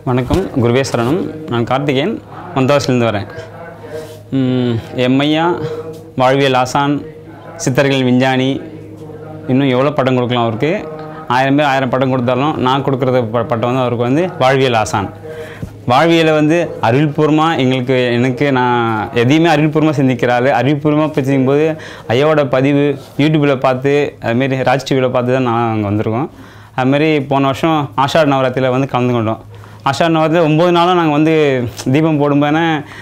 வணக்கம் குருவே சரணம் நான் கார்த்திகேயன் மந்தாசிலேருந்து வரேன் ம், எம்ஐயா வாழ்வியல் ஆசான் சித்தர்கள் விஞ்ஞானி இன்னும் எவ்வளோ பட்டம் கொடுக்கலாம் அவருக்கு ஆயிரம் பேர் ஆயிரம் பட்டம் கொடுத்தாலும் நான் கொடுக்குறது ப- பட்டம் வந்து அவருக்கு வந்து வாழ்வியல் ஆசான் வாழ்வியலை வந்து அறிவியல்பூர்வமாக எங்களுக்கு எனக்கு நான் எதையுமே அறிவியல்பூர்வமாக சிந்திக்கிறாள் அறிவியல்பூர்வமாக பேசிக்கும்போது ஐயாவோட பதிவு யூடியூப்பில் பார்த்து அதுமாரி ராஜ் டிவியில் பார்த்து தான் நான் அங்கே வந்திருக்கோம் அதுமாரி போன வருஷம் ஆஷாட் நவராத்திரியில் வந்து கலந்து கொண்டோம் ஆஷாட் நவராத்திரியில் ஒம்பது நாளும் நாங்கள் வந்து தீபம் போடும்போது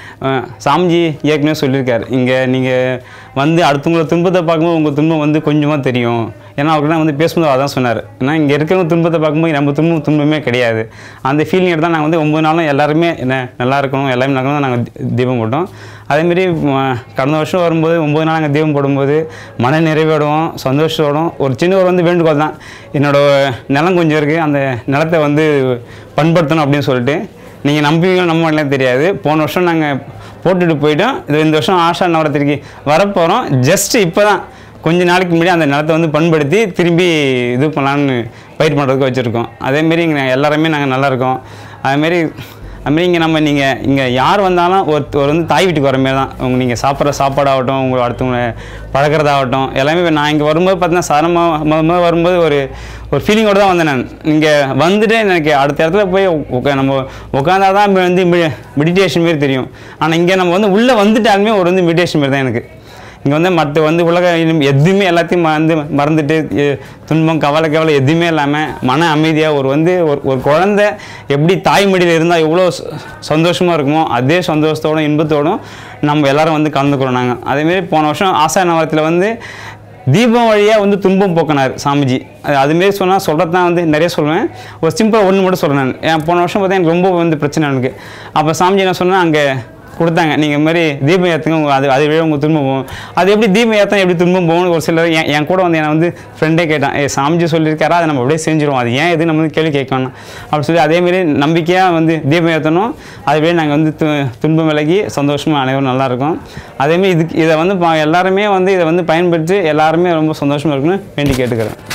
சாமிஜி ஏற்கனவே சொல்லியிருக்காரு இங்கே நீங்கள் வந்து அடுத்தவங்களோட துன்பத்தை பார்க்கும்போது உங்கள் துன்பம் வந்து கொஞ்சமாக தெரியும் ஏன்னா அவர்கிட்ட வந்து பேசும்போது அதான் சொன்னார் ஏன்னா இங்கே இருக்கிறவங்க துன்பத்தை பார்க்கும்போது நம்ம துன்பம் துன்பமே கிடையாது அந்த ஃபீலிங் எடுத்து தான் நாங்கள் வந்து ஒம்பது நாளும் எல்லாருமே என்ன நல்லா இருக்கணும் எல்லாமே நல்லா இருக்கணும் நாங்கள் தி- தீபம் போட்டோம் அதேமாரி ம- கடந்த வருஷம் வரும்போது ஒம்பது நாள் நாங்கள் தீபம் போடும்போது மன நிறைவோடும் சந்தோஷத்தோடும் ஒரு சின்ன ஒரு வந்து வேண்டுகோள் தான் என்னோட நிலம் கொஞ்சம் இருக்குது அந்த நிலத்தை வந்து பண்படுத்தணும் அப்படின்னு சொல்லிட்டு நீங்கள் நம்புவீங்களோ நம்ப மாட்டீங்களோ தெரியாது போன வருஷம் நாங்கள் போட்டுட்டு போயிட்டோம் இது இந்த வருஷம் ஆஷா நவராத்திரிக்கு வரப்போகிறோம் ஜஸ்ட் இப்போ தான் கொஞ்ச நாளைக்கு முன்னாடி அந்த நிலத்தை வந்து பண்படுத்தி திரும்பி இது பண்ணலான்னு பயிர் பண்ணுறதுக்கு வச்சுருக்கோம் அதேமாரி இங்கே எல்லாருமே நாங்கள் நல்லா இருக்கோம் அதேமாரி அதுமாரி இங்கே நம்ம நீங்கள் இங்கே யார் வந்தாலும் ஒரு ஒரு வந்து தாய் வீட்டுக்கு வர மாதிரி தான் உங்கள் நீங்கள் சாப்பிட்ற சாப்பாடாகட்டும் உங்களை அடுத்தவங்க பழக்கிறதாகட்டும் எல்லாமே நான் இங்கே வரும்போது பார்த்தீங்கன்னா சாரமாக முத முத வரும்போது ஒரு ஒரு ஃபீலிங்கோடு தான் வந்தேன் நான் இங்கே வந்துட்டு எனக்கு அடுத்த இடத்துல போய் உக்கா நம்ம உட்காந்தா தான் வந்து மெடிடேஷன் மாரி தெரியும் ஆனால் இங்கே நம்ம வந்து உள்ளே வந்துட்டாலுமே ஒரு வந்து மெடிடேஷன் மாரி தான் எனக்கு இங்கே வந்து மற்ற வந்து உலக இனம் எதுவுமே எல்லாத்தையும் மறந்து மறந்துட்டு எ- துன்பம் கவலை கவலை எதுவுமே இல்லாமல் மன அமைதியாக ஒரு வந்து ஒரு ஒரு குழந்தை எப்படி தாய்மடியில் இருந்தால் எவ்வளோ ச- சந்தோஷமா இருக்குமோ அதே சந்தோஷத்தோடும் இன்பத்தோடும் நம்ம எல்லாரும் வந்து கலந்துக்கிறோம் நாங்கள் அதேமாரி போன வருஷம் ஆசா நவரத்தில் வந்து தீபம் வழியாக வந்து துன்பம் போக்கினார் சாமிஜி அது அதுமாரி சொன்னால் சொல்கிறது தான் வந்து நிறைய சொல்லுவேன் ஒரு சிம்பிளாக ஒன்று மட்டும் சொல்கிறேன் நான் ஏன் போன வருஷம் பார்த்தா எனக்கு ரொம்ப வந்து பிரச்சனை எனக்கு அப்போ சாமிஜி என்ன சொன்னால் அங்கே கொடுத்தாங்க நீங்கள் மாதிரி தீபம் ஏற்றுங்க உங்க அது அது விட உங்கள் துன்பம் போகும் அது எப்படி தீபம் ஏற்றம் எப்படி துன்பம் போகும்னு ஒரு சிலர் என் என் கூட வந்து என்னை வந்து ஃப்ரெண்டே கேட்டான் ஏ சாமிஜி சொல்லியிருக்காரா அதை நம்ம அப்படியே செஞ்சிருவோம் அது ஏன் எது நம்ம வந்து கேள்வி கேட்கணும் அப்படி சொல்லி அதேமாரி நம்பிக்கையாக வந்து தீபம் ஏற்றணும் அதுவே நாங்கள் வந்து து துன்பம் விலகி சந்தோஷமாக அனைவரும் நல்லா இருக்கும் அதேமாரி இதுக்கு இதை வந்து பா- எல்லாருமே வந்து இதை வந்து பயன்படுத்தி எல்லாருமே ரொம்ப சந்தோஷமாக இருக்குன்னு வேண்டி கேட்டுக்கிறேன்